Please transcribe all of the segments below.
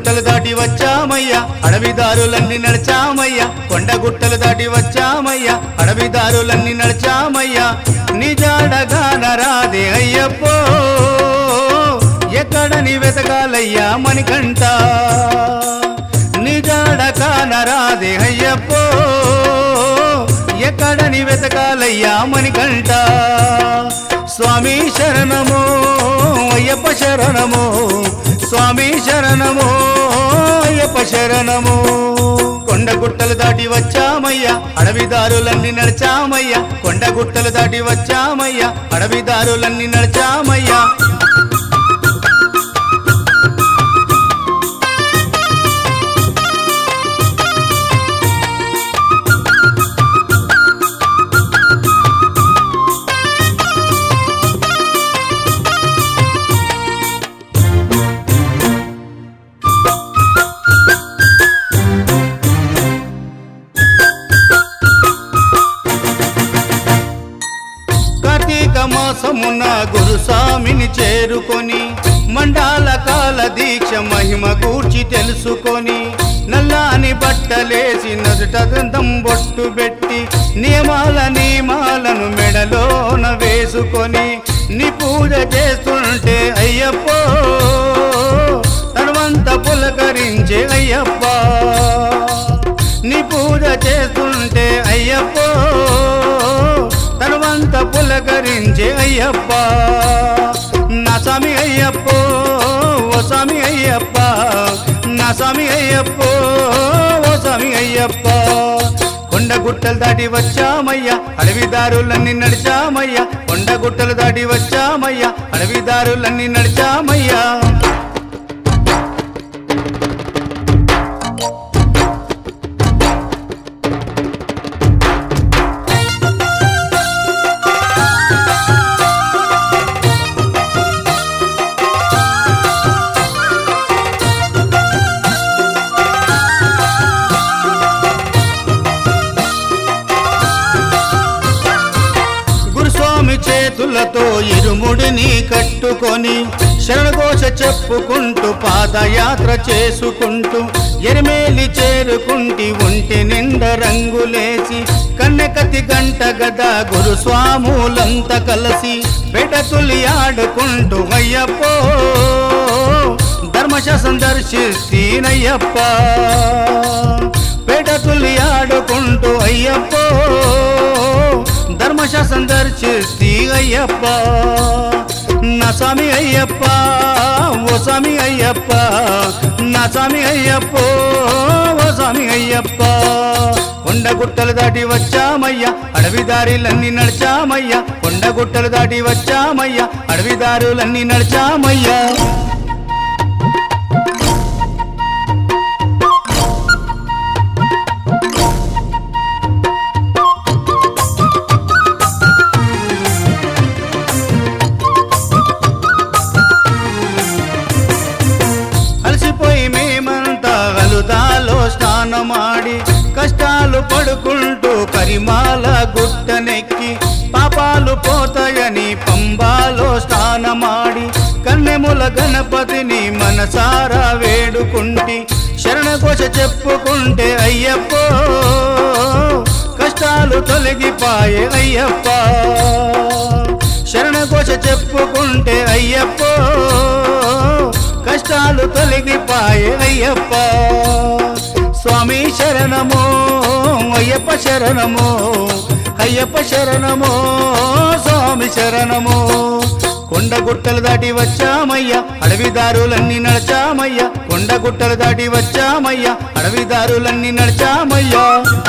గుట్టలు దాటి వచ్చామయ్యా అడవిదారులన్నీ నడిచామయ్యా కొండ గుట్టలు దాటి వచ్చామయ్యా అడవిదారులన్నీ నడిచామయ్యా నిజాడగాన రాదే అయ్యప్పో ఎక్కడని వెతకాలయ్యా మణికంట నిజాడ కానరాదే అయ్యప్పో ఎక్కడని వెతకాలయ్యా మణికంట స్వామి శరణమో అయ్యప్ప శరణమో స్వామి శరణమో అయ్యప్ప శరణమో కొండ గుట్టలు దాటి వచ్చామయ్యా అడవిదారులన్నీ నడిచామయ్యా కొండ గుట్టలు దాటి వచ్చామయ్యా అడవిదారులన్నీ నడిచామయ్యా కార్తీక మాసమున గురుస్వామిని చేరుకొని మండాల కాల దీక్ష మహిమ గూర్చి తెలుసుకొని నల్లాని బట్టలేసి నదుట దంతం బొట్టు పెట్టి నియమాల నియమాలను మెడలోన వేసుకొని నీ పూజ చేస్తుంటే అయ్యప్పో తనవంత పులకరించే అయ్యప్ప నీ పూజ చేస్తుంటే అయ్యప్పో తనువంత పులకరించే అయ్యప్ప నా స్వామి అయ్యప్పో ఓ స్వామి అయ్యప్ప నా స్వామి అయ్యప్పో ఓ స్వామి అయ్యప్ప కొండ గుట్టలు దాటి వచ్చామయ్యా అడవిదారులన్నీ నడిచామయ్యా కొండ గుట్టలు దాటి వచ్చామయ్యా అడవిదారులన్నీ నడిచామయ్యా గురుస్వామి చేతులతో ఇరుముడిని కట్టుకొని శరణఘోష చెప్పుకుంటూ పాదయాత్ర చేసుకుంటూ ఎరిమేలి చేరుకుంటి ఒంటి నిండా రంగులేసి కన్నెకతి గంట గద గురుస్వాములంతా కలిసి పెడతులి ఆడుకుంటూ అయ్యప్పో ధర్మశాసం దర్శిస్తీనయ్యప్ప పెడతులి ఆడుకుంటూ అయ్యప్పో ధర్మశాసం దర్శిస్తీ అయ్యప్ప నా స్వామి అయ్యప్ప ఓ స్వామి అయ్యప్ప నా స్వామి అయ్యప్ప ఓ స్వామి అయ్యప్ప కొండ గుట్టలు దాటి వచ్చామయ్యా అడవిదారులన్నీ నడిచామయ్యా కొండ గుట్టలు దాటి వచ్చామయ్యా అడవిదారులన్నీ నడిచామయ్యా అలసిపోయి మేమంతా అలుదాలో స్నానమాడి కష్టాలు పడుకుంటూ కరిమాల గుట్టనెక్కి పాపాలు పోతాయని పంబాలో స్నానమాడి కన్నెముల గణపతిని మనసారా వేడుకుంటి శరణఘోష చెప్పుకుంటే అయ్యప్పో కష్టాలు తొలగిపాయే అయ్యప్ప శరణఘోష చెప్పుకుంటే అయ్యప్పో కష్టాలు తొలగిపాయే అయ్యప్ప స్వామి శరణమో అయ్యప్ప శరణమో అయ్యప్ప శరణమో స్వామి శరణమో కొండ గుట్టలు దాటి వచ్చామయ్యా అడవిదారులన్నీ నడిచామయ్యా కొండ గుట్టలు దాటి వచ్చామయ్యా అడవిదారులన్నీ నడిచామయ్యా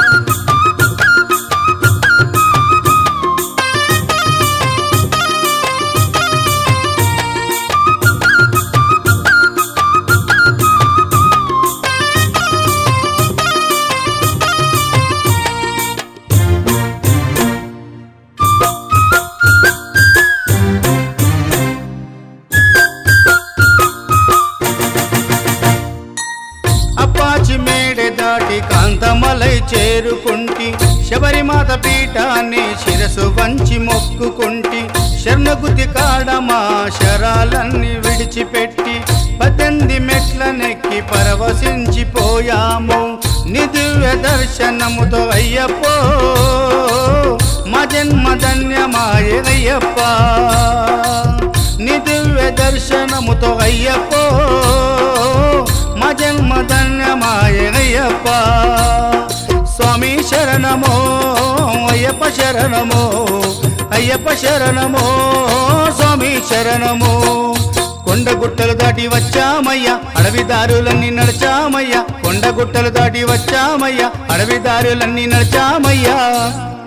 అప్పాచి మేడె దాటి కాంతమలై చేరుకుంటి శబరిమాత పీఠాన్ని శిరసు వంచి మొక్కుకుంటి శరణగుతి కాడమా శరాలన్నీ విడిచిపెట్టి పద్దెనిమిది మెట్ల నెక్కి పరవశించిపోయాము నీ దివ్య దర్శనముతో అయ్యప్పో మా జన్మ ధన్యమాయే అయ్యప్ప నీ దివ్య దర్శనముతో అయ్యప్పో మా జన్మ ధన్యమాయే అయ్యప్ప స్వామి శరణమో అయ్యప్ప శరణమో అయ్యప్ప శరణమో స్వామి శరణమో కొండ గుట్టలు దాటి వచ్చామయ్యా అడవి దారులన్నీ నడిచామయ్యా కొండ గుట్టలు దాటి వచ్చామయ్యా అడవి దారులన్నీ నడిచామయ్యా